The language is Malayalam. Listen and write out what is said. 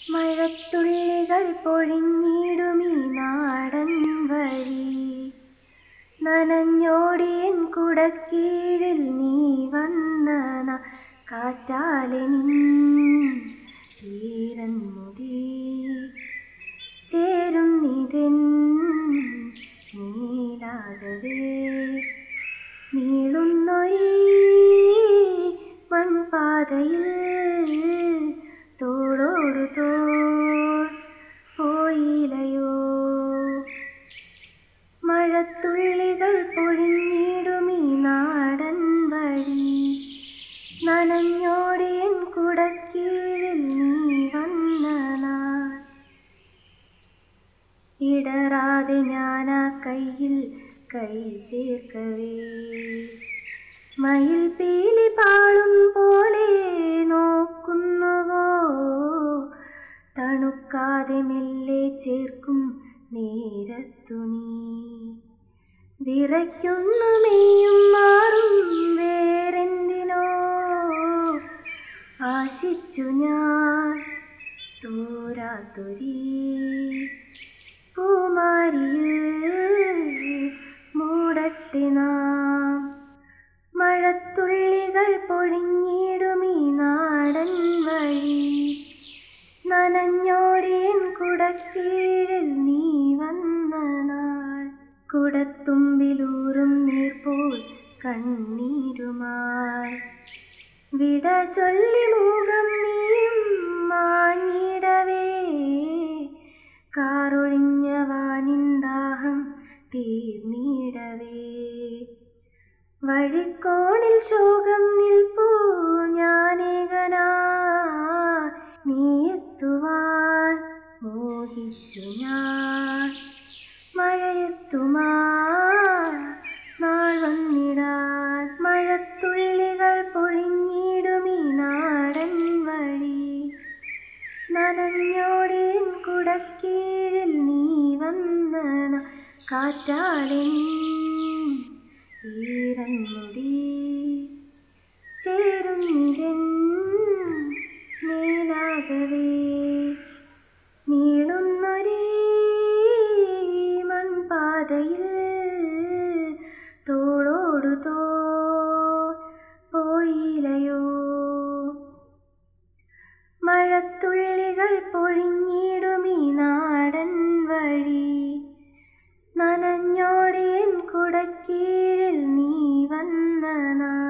മഴത്തുള്ളികൾ പൊഴിഞ്ഞിടുമീ നാടൻ വഴി നനഞ്ഞോടിയൻ കുടക്കീഴിൽ നീ വന്ന നാ കാറ്റാലെ നിൻ ഈരൻ മുടി ചേരും നിതൻ നീലാകവേ നീളുന്നൊരീ മൺപാതയിൽ തോളോടു തോൾ പോയിലയോ മഴത്തുള്ളികൾ പൊഴിഞ്ഞിടുമീ നാടൻ വഴി നനഞ്ഞോടിയൻ കുടക്കീഴിൽ നീ വന്ന നാൾ ഇടറാതെ ഞാനാ കയ്യിൽ കൈ ചേർക്കവേ മയിൽ പീലി പാളും പോലെ നോക്കുന്നുവോ തണുക്കാതെ മെല്ലെ ചേർക്കും നേരത്തു നീ വിറയ്ക്കുന്നു മെയ്യും മാറും വേറെന്തിനോ ആശിച്ചു ഞാൻ തോരാത്തൊരീ പൂമാരിയിൽ മൂടട്ടെ നാം മഴത്തുള്ളികൾ പൊഴിഞ്ഞിടുമീ നാടൻ വഴി നനഞ്ഞോടിയൻ കുടക്കീഴിൽ നീ വന്ന നാൾ കുടത്തുമ്പിലൂറും നീർപോൽ കണ്ണീരുമായി വിട ചൊല്ലി മൂകം നീയും മാഞ്ഞിടവേ കാറൊഴിഞ്ഞ വാനിൻ ദാഹം തീർന്നിടവേ വഴിക്കോണിൽ ശോകം നിൽപ്പൂ ഞാനേകനാ നീ എത്തുവാൻ മോഹിച്ചു ഞാൻ മഴയെത്തുമാ നാൾ വന്നിടാൻ മഴത്തുള്ളികൾ പൊഴിഞ്ഞിടുമീ നാടൻ വഴി നനഞ്ഞോടിയൻ കുടക്കീഴിൽ നീ വന്ന നാ- കാറ്റാലെ നിൻ ഈരൻമുടി ചേരുന്നിതൻ മേലാകവേ നീളുന്നൊരേ മൺപാതയിൽ തോളോടു തോൾ പോയിലയോ മഴത്തുള്ളികൾ പൊഴിഞ്ഞിടുമീ നാടൻ വഴി നനഞ്ഞോടിയൻ കുടക്കീഴിൽ നീ വന്ന നാൾ